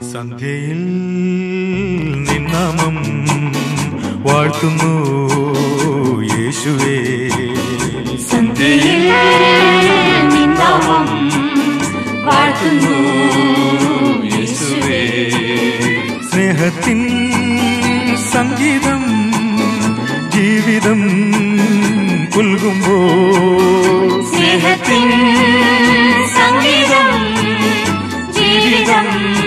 സന്ധ്യയിൽ നിന്നാമം വാഴ്ത്തുന്നു യേശുവേ സന്ധ്യയിൽ നിന്നാമം വാഴ്ത്തുന്നു യേശുവേ സ്നേഹത്തിൻ സംഗീതം ജീവിതം പുൽകുമ്പോൾ സ്നേഹത്തിൻ സംഗീതം ജീവിതം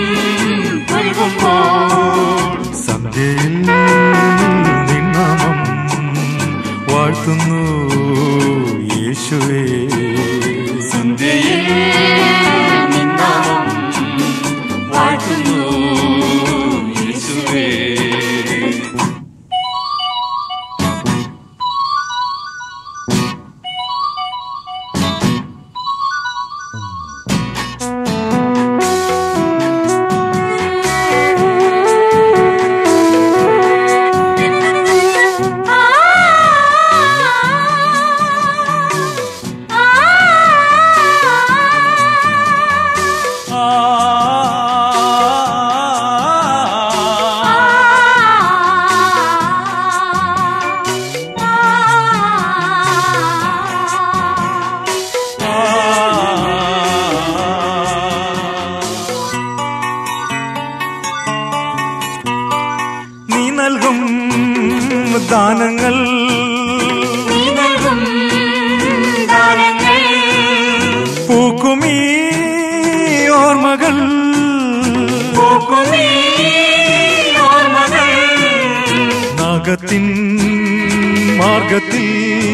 പുൽകുമ്പോൾ സന്ധ്യയിൽ നിന്നാമം വാഴ്ത്തുന്നു യേശുവേ സന്ധ്യയിൽ നിന്നാമം വാഴ്ത്തുന്നു യേശുവേ നീ നൽകും ദാനങ്ങൾ നീ നൽകും ദാനങ്ങൾ പൂക്കുമീ ഓർമ്മകൾ പൂക്കുമീ ഓർമ്മകൾ നാഗത്തിൻ മാർഗത്തിൽ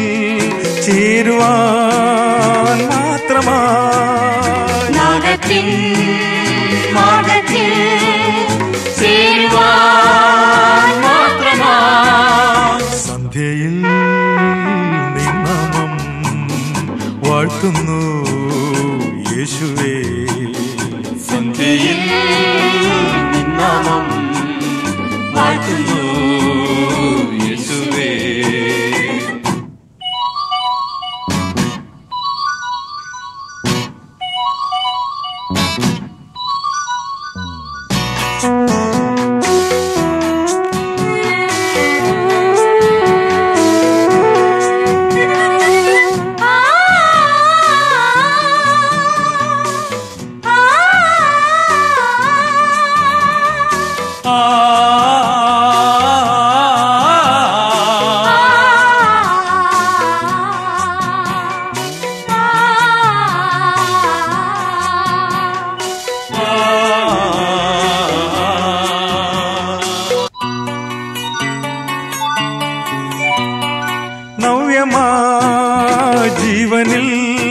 ചേരുവാൻ മാത്രമായി നാഗത്തിൻ മാർഗത്തിൽ ചേരുവാൻ മാത്രമായി സന്ധ്യയിൽ നിന്നാമം വാഴ്ത്തുന്നു യേശുവേ സന്ധ്യയിൽ നിന്നാമം വാഴ്ത്തുന്നു യേശുവേ നവ്യമാ ജീവനിൽ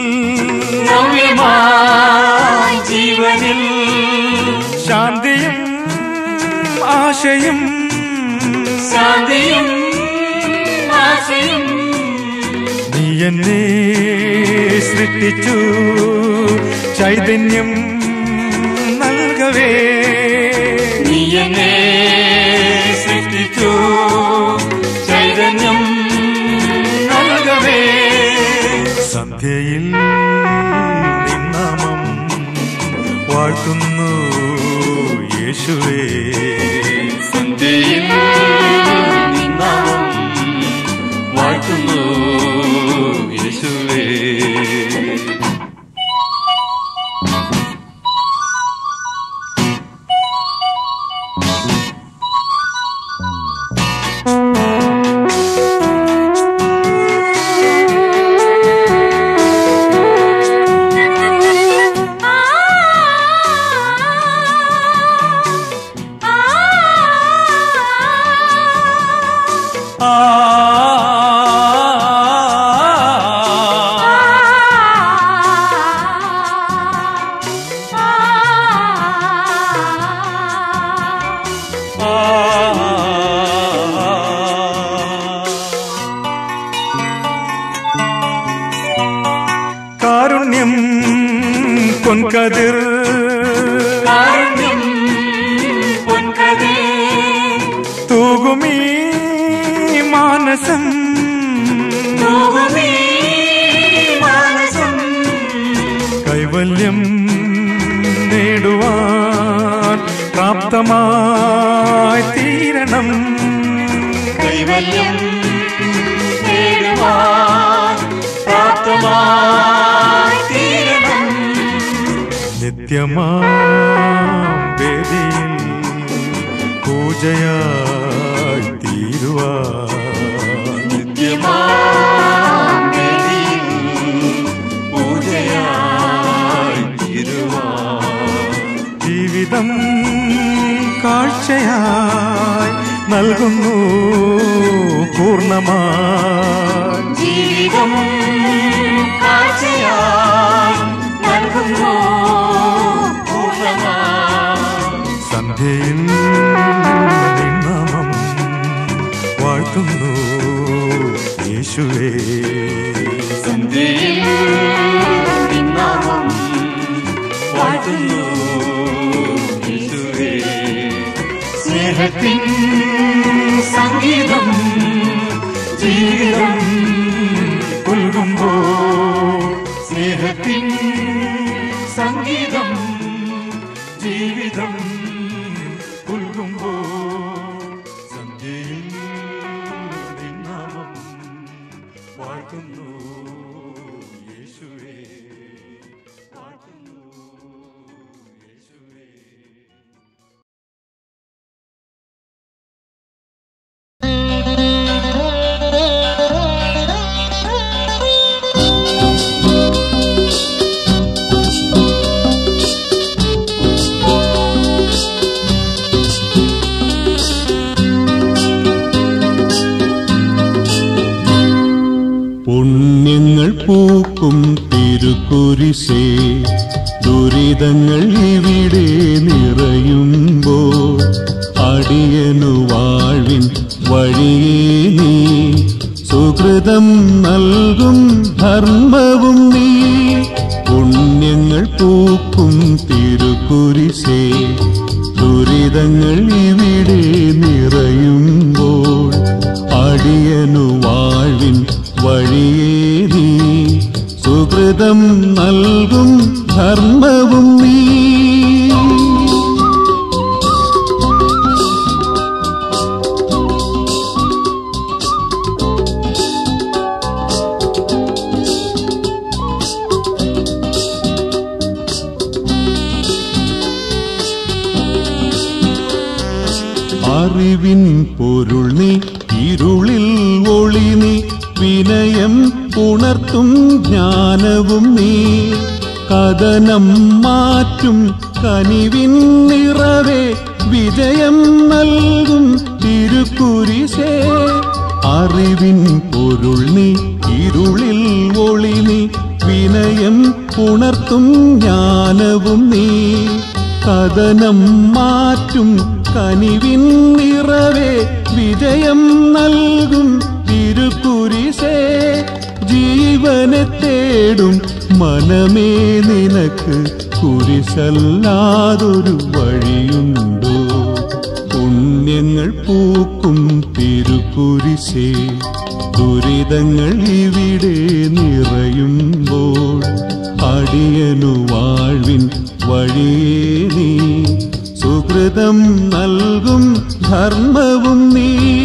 നവ്യമായി ജീവനിൽ ശാന്തിയും ആശയും ശാന്തിയും ആശയും നീ എന്നെ സൃഷ്ടിച്ചു ചൈതന്യം നൽകവേ നീ എന്നെ സൃഷ്ടിച്ചു ചൈതന്യം നൽകവേ സന്ധ്യയിൽ നിന്നാമം വാഴ്ത്തുന്നു യേശുവേ സന്ധ്യയിൽ നിന്നാമം വാഴ്ത്തുന്നു യേശുവേ ആ കാരുണ്യം പൊൻകതിർ കാരുണ്യം പൊൻകതേ തൂകുമീ മാനസം തൂകുമീ മാനസം കൈവല്യം നേടുവാൻ പ്രാപ്തമായി തീരണം കൈവല്യം നേടുവാൻ പ്രാപ്തമായി തീരണം നിത്യമാം വേദിയിൽ പൂജയായി തീരുവാൻ നിത്യമാം വേദിയിൽ പൂജയായി തീരുവാൻ ജീവിതം കാഴ്ചയായി നൽകുന്നു പൂർണ്ണമായി ജീവിതം കാഴ്ചയായി നൽകുന്നു പൂർണ്ണമായി സന്ധ്യയിൽ നിന്നാമം വാഴ്ത്തുന്നു യേശുവേ സന്ധ്യയിൽ നിന്നാമം വാഴ്ത്തുന്നു യേശുവേ. സ്നേഹത്തിൻ സംഗീതം ജീവിതം പുൽകുമ്പോ സ്നേഹത്തിൻ സംഗീതം ജീവിതം പുൽകുമ്പോ സന്ധ്യയിൽ നിന്നാമം വാഴ്ത്തുന്നു യേശുവേ വാഴ്ത്തുന്നു യേശുവേ പുണ്യങ്ങൾ പൂക്കും തിരുക്കുരിശേ ദുരിതങ്ങൾ ഇവിടെ നിറയുമ്പോൾ അടിയനു വാഴ്വിൻ വഴിയേ നീ സുഹൃതം നൽകും ധർമ്മവും നീ പുണ്യങ്ങൾ പൂക്കും തിരുക്കുരിശേ ദുരിതങ്ങൾ ഇവിടെ നിറയുമ്പോൾ അടിയനു വാഴ്വിൻ വഴിയേ നീ സുഹൃതം നൽകും ധർമ്മവും നീ അറിവിൻ പൊരുൾ നീ ഇരുളിൽ ഒളി നീ വിനയം ഉണർത്തും ജ്ഞാനവും നീ കഥനം മാറ്റും കനിവിൻ നിറവേ വിജയം നൽകും തിരുക്കുരിശേ അറിവിൻ പൊരുൾ നീ ഇരുളിൽ ഒളി നീ വിനയം ഉണർത്തും ജ്ഞാനവും നീ കഥനം മാറ്റും കനിവിൻ നിറവേ വിജയം നൽകും തിരുക്കുരിശേ ജീവനെ തേടും മനമേ നിനക്ക് കുരിശല്ലാതൊരു വഴിയുണ്ടോ പുണ്യങ്ങൾ പൂക്കും തിരുക്കുരിശേ ദുരിതങ്ങൾ ഇവിടെ നിറയുമ്പോൾ അടിയനു വാഴ്വിൻ വഴിയേ നീ സുഹൃതം നൽകും ധർമ്മവും നീ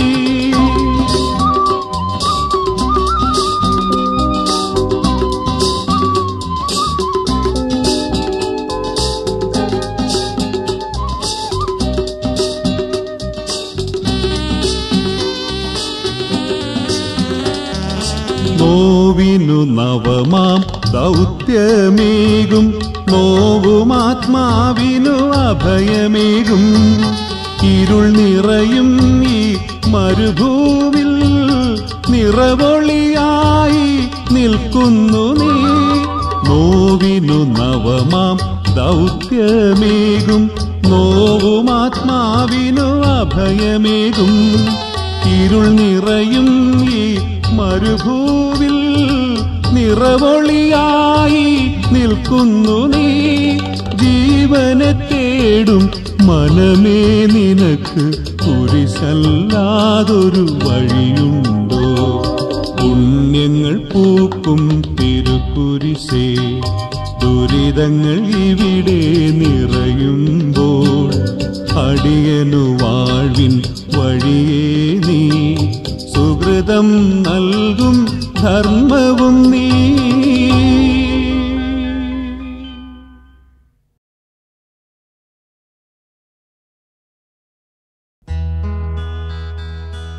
നോവിനു നവമാം ദൗത്യമേകും നോവുമാത്മാവിനു അഭയമേകും ഇരുൾ നിറയും ഈ മരുഭൂവിൽ നിറവൊളിയായി നിൽക്കുന്നു നീ നോവിനു നവമാം ദൗത്യമേകും നോവുമാത്മാവിനു അഭയമേകും ഇരുൾ നിറയും ഈ മരുഭൂവിൽ നിറവൊളിയായി നിൽക്കുന്നു നീ ജീവനെ തേടും മനമേ നിനക്ക് കുരിശല്ലാതൊരു വഴിയുണ്ടോ പുണ്യങ്ങൾ പൂക്കും തിരുക്കുരിശേ ദുരിതങ്ങൾ ഇവിടെ നിറയുമ്പോൾ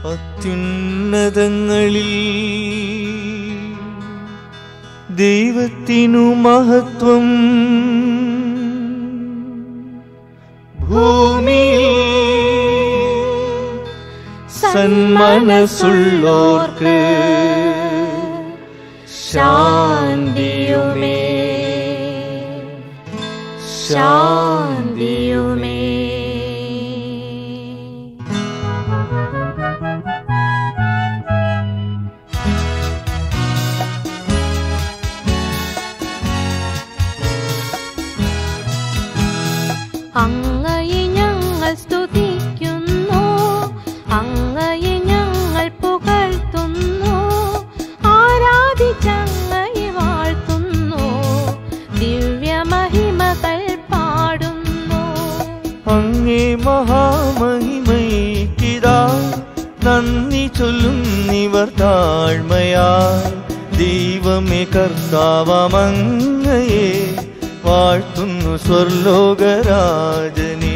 അത്യുന്നതങ്ങളിൽ ദൈവത്തിനു മഹത്വം ഭൂമിയിൽ സന്മനസ്സുള്ളോർക്ക് ശാന്തിയുമേ ശാന്തിയുമേ അങ്ങയെ ഞങ്ങൾ സ്തുതിക്കുന്നു അങ്ങയെ ഞങ്ങൾ പുകഴ്ത്തുന്നു ആരാധിച്ചങ്ങയെ വാഴ്ത്തുന്നു ദിവ്യമഹിമകൾ പാടുന്നു അങ്ങേ മഹാമഹിമയ്ക്കിതാ നന്ദി ചൊല്ലുന്നിവർ താഴ്മയാൽ ദൈവമേ കർത്താവമങ്ങയെ വാഴ്ത്തുന്നു സ്വർലോകരാജനേ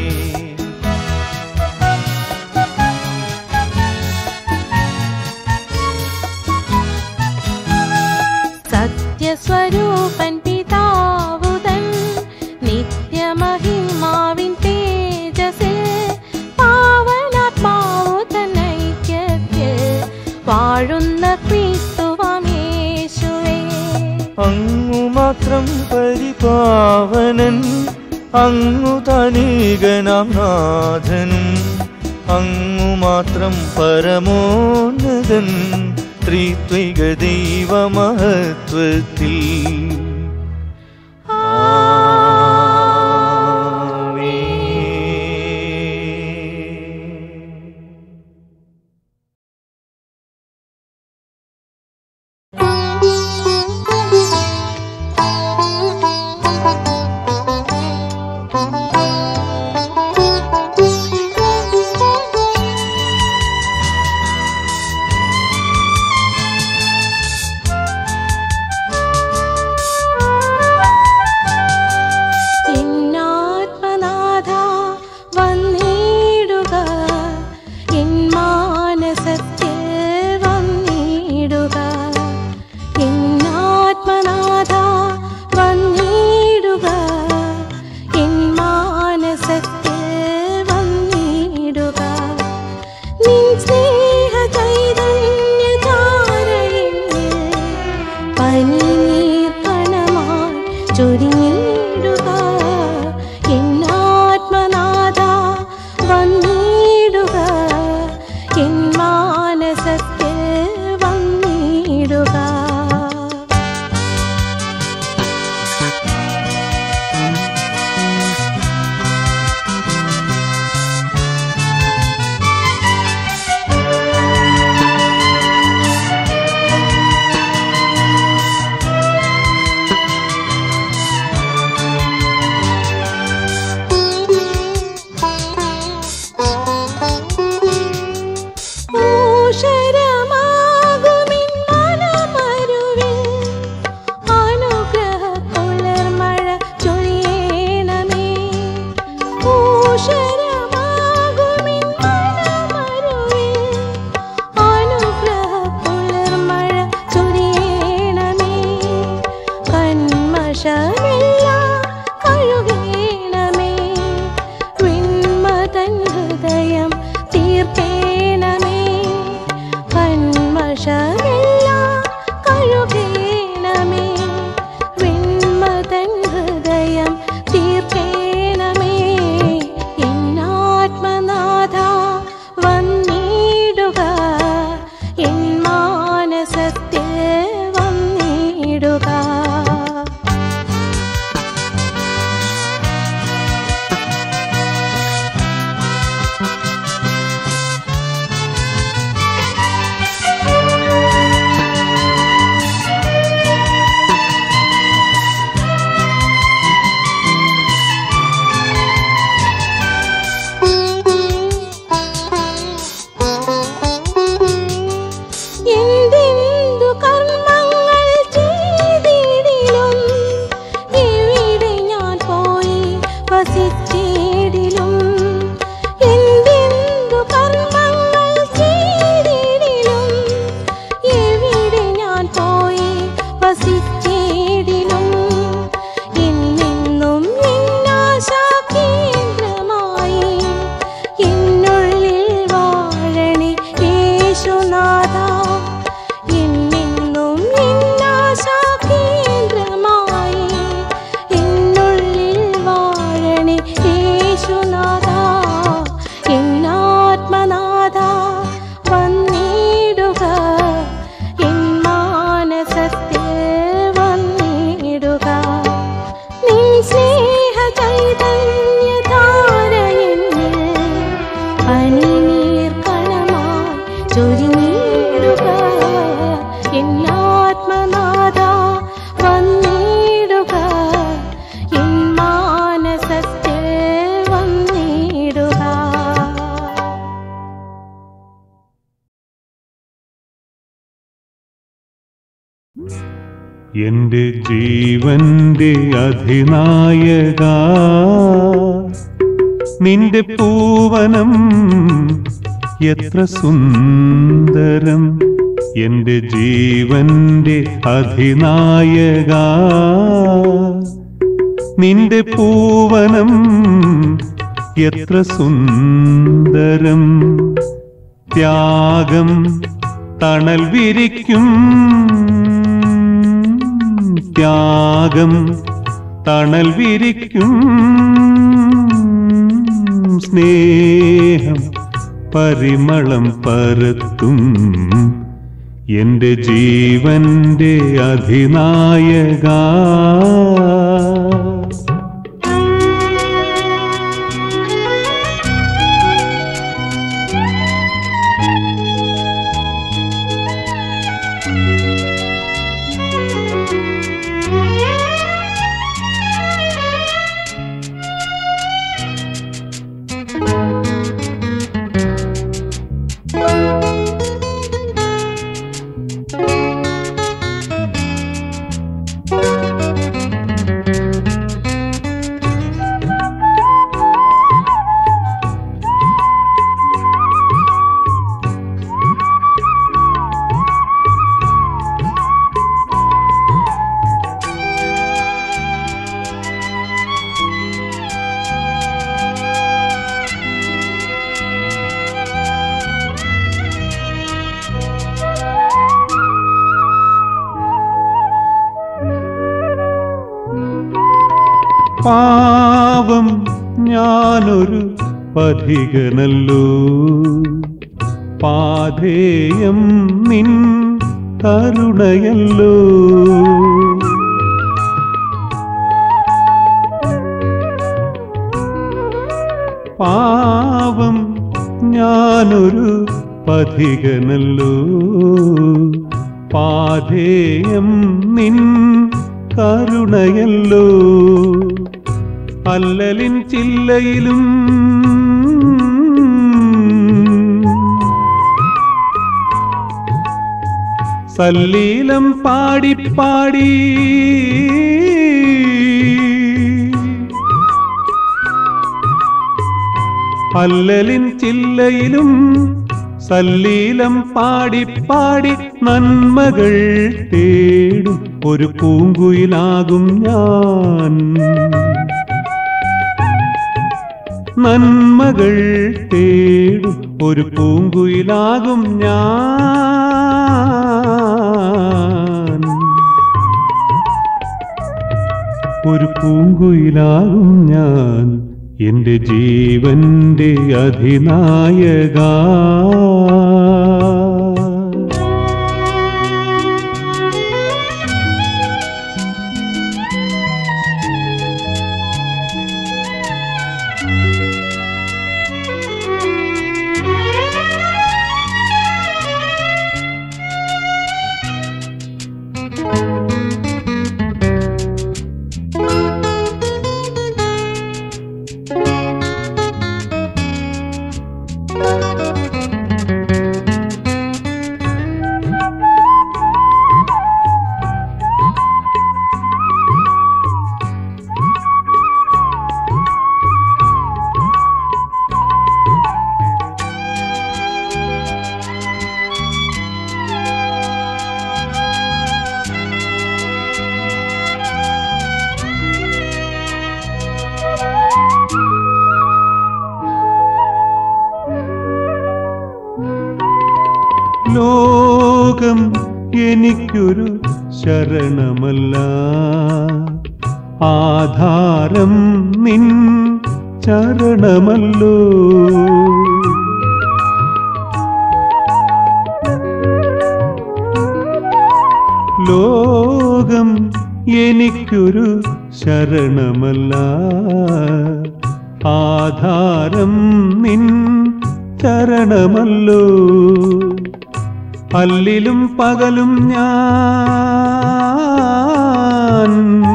സത്യസ്വരൂപൻ പിതാവുതൻ നിത്യമഹിമാവിൻ തേജസിൽ പാവനാത്മാവുതൻ ഐക്യത്തിൽ വാഴുന്ന ക്രിസ്തുവമേശുവേ അങ്ങു മാത്രം പരിപാവനൻ അങ്ങു തനേകനാം നാഥനും അങ്ങു മാത്രം പരമോന്നതൻ ത്രിത്വിക ദൈവമഹത്വത്തിൽ ആമേൻ. എന്റെ ജീവന്റെ അധിനായക നിന്റെ പൂവനം എത്ര സുന്ദരം എന്റെ ജീവന്റെ അധിനായക നിന്റെ പൂവനം എത്ര സുന്ദരം ത്യാഗം തണൽ വിരിക്കും ത്യാഗം തണൽ വിരിക്കും സ്നേഹം പരിമളം പരത്തും എന്റെ ജീവന്റെ അധിനായക പാവം ഞാനൊരു പഥികനല്ലോ പാധേയം നിൻ കരുണയല്ലോ പാവം ഞാനൊരു പഥികനല്ലോ പാധേയം നിൻ കരുണയല്ലോ അല്ലലിൻ ചില്ലയിലും സല്ലീലം പാടി പാടി അല്ലലിൻ ചില്ലയിലും സല്ലീലം പാടി പാടി നന്മകൾ തേടും ഒരു പൂങ്കുയിലാകും ഞാൻ നന്മകൾ തേടും ഒരു പൂങ്കുയിലാകും ഞാൻ ഒരു പൂങ്കുയിലാകും ഞാൻ എന്റെ ജീവന്റെ അധിനായക ലോകം എനിക്കൊരു ശരണമല്ല ആധാരം നിൻ ചരണമല്ലോ ലോകം എനിക്കൊരു ശരണമല്ല ആധാരം നിൻ ചരണമല്ലോ അല്ലിലും പകലും ഞാൻ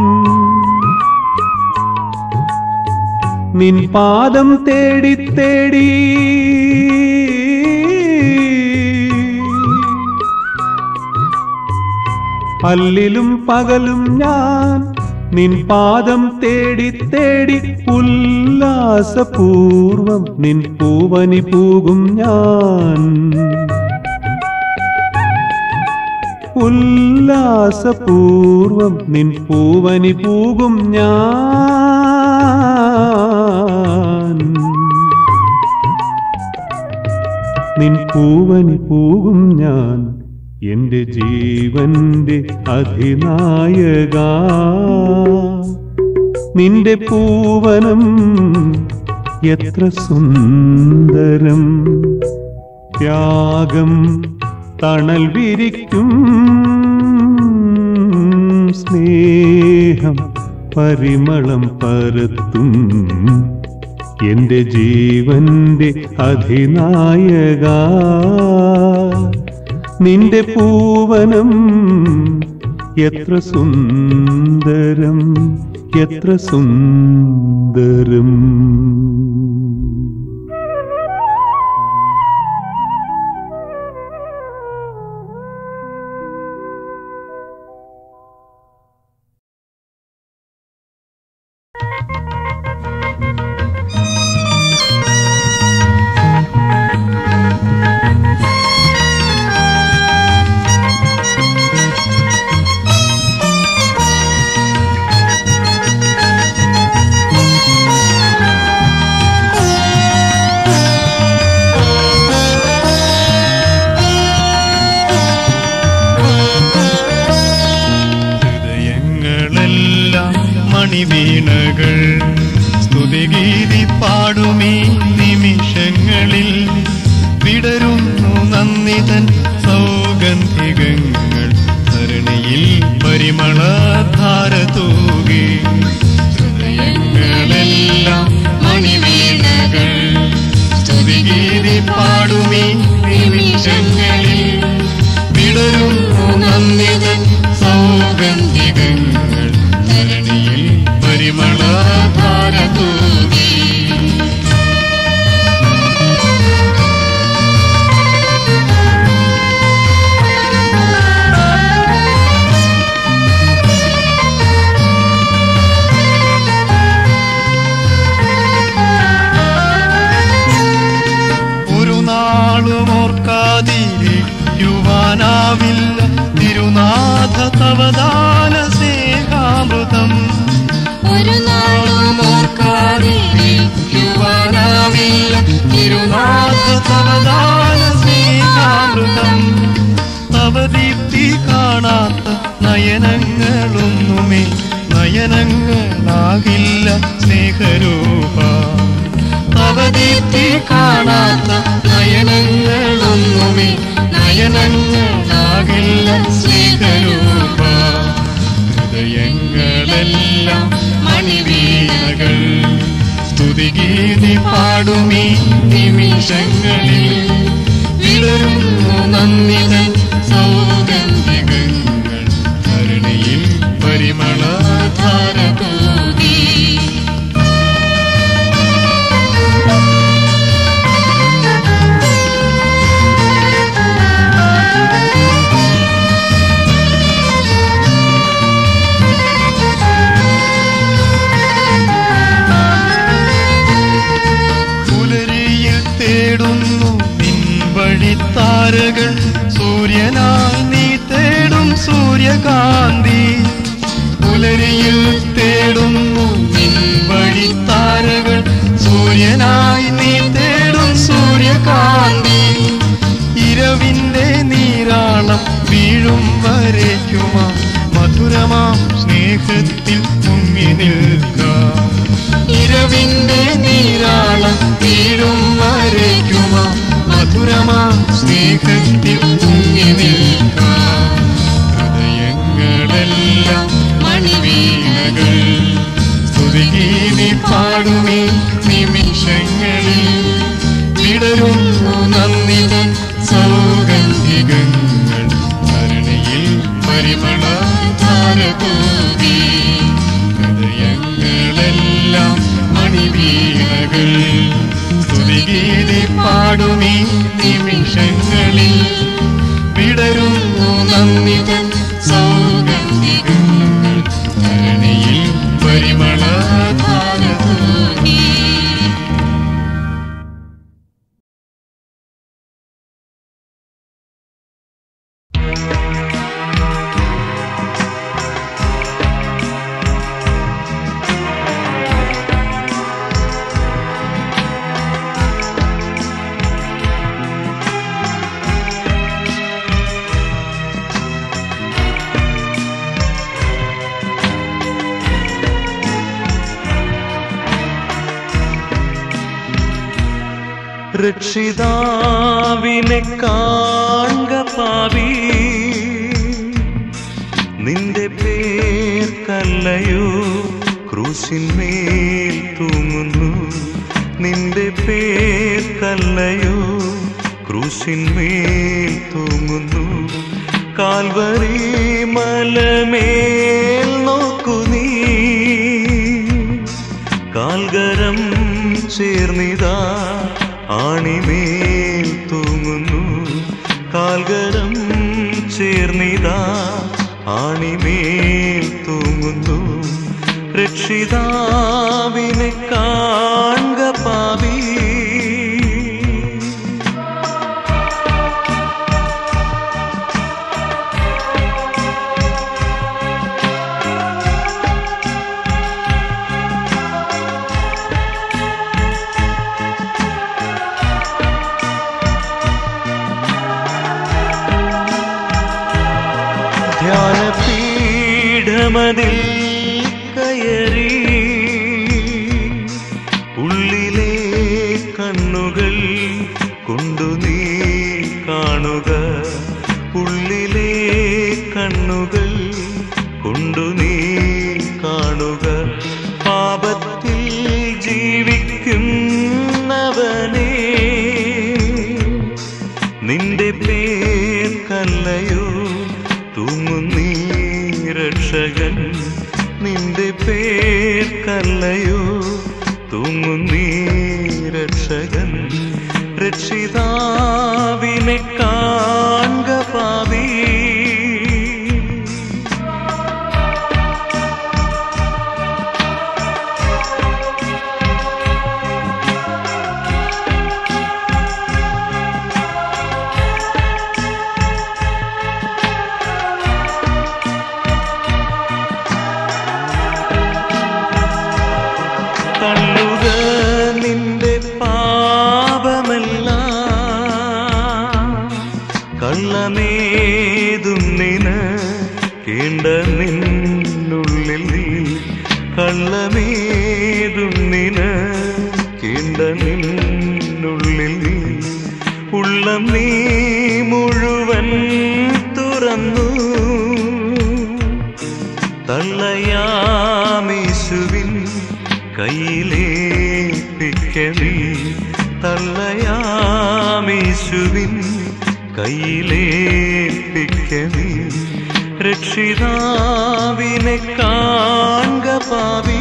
നിൻ പാദം തേടി തേടി അല്ലിലും പകലും ഞാൻ നിൻ പാദം തേടി തേടി ഉല്ലാസപൂർവം നിൻ പൂവനി പൂകും ഞാൻ ഉല്ലാസപൂർവം നിൻ പൂവനി പൂകും ഞാൻ നിൻ പൂവനി പൂകും ഞാൻ എന്റെ ജീവന്റെ അധിനായക നിന്റെ പൂവനം എത്ര സുന്ദരം ത്യാഗം തണൽ വിരിക്കും സ്നേഹം പരിമളം പരത്തും എന്റെ ജീവന്റെ അധിനായക നിന്റെ പൂവനം എത്ര സുന്ദരം എത്ര സുന്ദരം ഹൃദയങ്ങളെല്ലാം മണിവീണകൾ സ്തുതിഗീതി പാടുമീ നിമിഷങ്ങളിൽ വിടരുന്നു നന്ദിതൻ സൗഗന്ധികങ്ങൾ ധരണിയിൽ പരിമളധാര തൂകി ഹൃദയങ്ങളെല്ലാം മണിവീണകൾ സ്തുതിഗീതി പാടുമീ നിമിഷങ്ങളിൽ വിടരുന്നു നന്ദിതൻ സൗഗന്ധികങ്ങൾ ധരണിയിൽ പരിമളധാര തൂകി ഒരു നാളും ഓർക്കാതിരിക്കുവാനാവില്ല തിരുനാഥ തവദാന സ്നേഹാമൃതം ഒരു നാളും ഓർക്കാതിരിക്കുവാനാവില്ല തിരുനാഥ തവദാന സ്നേഹാമൃതം തവദീപ്തി കാണാത്ത നയനങ്ങളൊന്നുമേ നയനങ്ങളാകില്ല സ്നേഹരൂപ അവദീപ്തി കാണാത്ത നയനങ്ങളൊന്നുമേ നയനങ്ങളാകില്ല സ്നേഹരൂപ ഹൃദയങ്ങളെല്ലാം മണിവീണകൾ സ്തുതിഗീതി പാടുമീ നിമിഷങ്ങളിൽ വിടരുന്നു നന്ദിതൻ സൗഗന്ധികങ്ങൾ ധരണിയിൽ പരിമളധാര തൂകി പുലരിയിൽ തേടുന്നു നിൻ വഴിത്താരകൾ സൂര്യനായി നീ തേടും സൂര്യകാന്തി പുലരിയിൽ തേടുന്നു നിൻ വഴിത്താരകൾ സൂര്യനായി നീ തേടും സൂര്യകാന്തി ഇരവിന്റെ നീരാളം വീഴും വരയ്ക്കുമാ മധുരമാം സ്നേഹത്തിൽ മുങ്ങി നിൽക്കാം ഇരവിന്റെ നീരാളം വീഴും വരയ്ക്കുമാ മധുരമാം സ്നേഹത്തിൽ മുങ്ങി നിൽക്കാം ഹൃദയങ്ങളെല്ലാം മണിവീണകൾ സ്തുതിഗീതി പാടുമീ നിമിഷങ്ങളിൽ വിടരുന്നു നന്ദിതൻ സൗഗന്ധികങ്ങൾ ധരണിയിൽ പരിമളധാര തൂകി ഹൃദയങ്ങളെല്ലാം മണിവീണകൾ സ്തുതിഗീതി പാടുമീ നിമിഷങ്ങളിൽ വിടരുന്നു നന്ദിതൻ സൗഗ രക്ഷിതാവിനെ കാൺക പാവി നിന്റെ പേർക്കല്ലയോ ക്രൂശിന്മേൽ തൂങ്ങുന്നു നിന്റെ പേർക്കല്ലയോ ക്രൂശിന്മേൽ തൂങ്ങുന്നു കാൽവരി മലമേൽ നോക്കു നീ കാൽകരം ചേർന്നിതാ ആണിമേൽ തൂങ്ങുന്നു കാൽകരം ചേർന്നിതാ ആണിമേൽ തൂങ്ങുന്നു രക്ഷിതാവിനെ കാൺക പാവി ധ്യാനപീഠമതിൽ കയറി ഉള്ളിലെ കണ്ണുകൾ കൊണ്ടു നീ കാണുക ഉള്ളിലെ കണ്ണുകൾ കൊണ്ടു നീ കാണുക പാപത്തിൽ ജീവിക്കുന്നവനേ നിന്റെ പേർക്കല്ലയോ തൂങ്ങുന്നീ രക്ഷകൻ നിന്റെ പേർക്കല്ലയോ തൂങ്ങുന്നീ രക്ഷകൻ രക്ഷിതാവിനെ കാൺക പാവി തള്ളുക നിന്റെ പാപമല്ല കള്ളമേതും നിന് കേണ്ട നിന്നുള്ളിൽ നീ കള്ളമേതും നിന് കേണ്ട നിന്നുള്ളിൽ നീ ഉള്ളം നീ മുഴുവൻ തുറന്നു തള്ളയാമീശുവിൻ കയ്യിലേപ്പിക്കണി തള്ളയാമീശുവിൻ കയ്യിലേപ്പിക്കണി രക്ഷിതാവിനെ കാൺക പാവി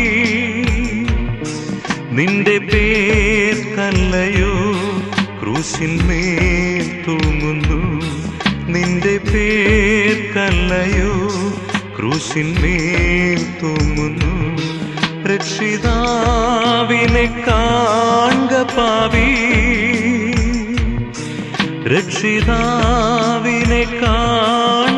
നിന്റെ പേർക്കല്ലയോ ക്രൂശിന്മേൽ തൂങ്ങുന്നു നിന്റെ പേർക്കല്ലയോ ക്രൂശിന്മേൽ തൂങ്ങുന്നു രക്ഷിതാവിനെ കാൺക പാവി രക്ഷിതാവിനെ കാൺ